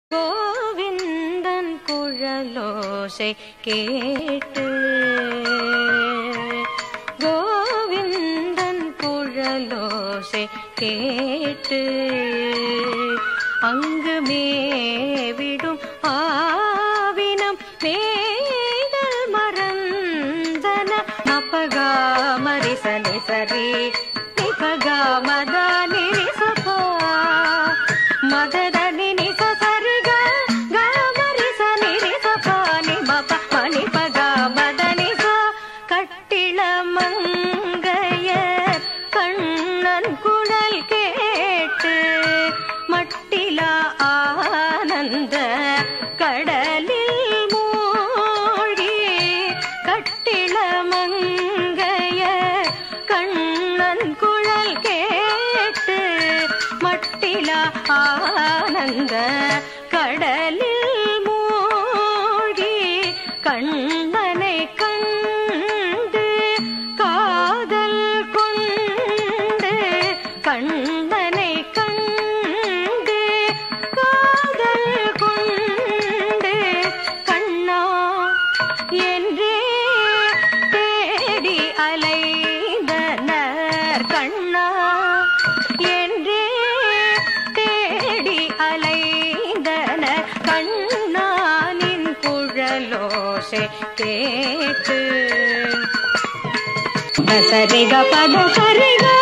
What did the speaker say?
கோவிந்தன் குழலோசை கேட்டு கோவிந்தன் குழலோசை கேட்டு அங்கு மேவிடும் ஆவினம் மேதல் மறந்தன மப்பகா மரிசனி சரி நிபகா மதா நிரிசபா மததனி நிச சரிக கமரிச நிரிசப நிமப மணிபக மதனிச கட்டிள மங்கைய கண்ணன் குழல் கேட்டு மட்டில ஆனந்த கடலில் மூழ்கி கட்டிள மங்கைய கண்ணன் குழல் கேட்டு மட்டில ஆனந்த கடலில் மூழ்கி கண்ணனை கண்டு காதல் கொண்டு கண்ணனை கண்டு காதல் கொண்டு கண்ணா என்றே தேடி அலைந்தனர் கண்ணா என்றே தேடி அலைந்தனர் கண்ணானின் குழலோசை கேட்டு சரிக பத சரிக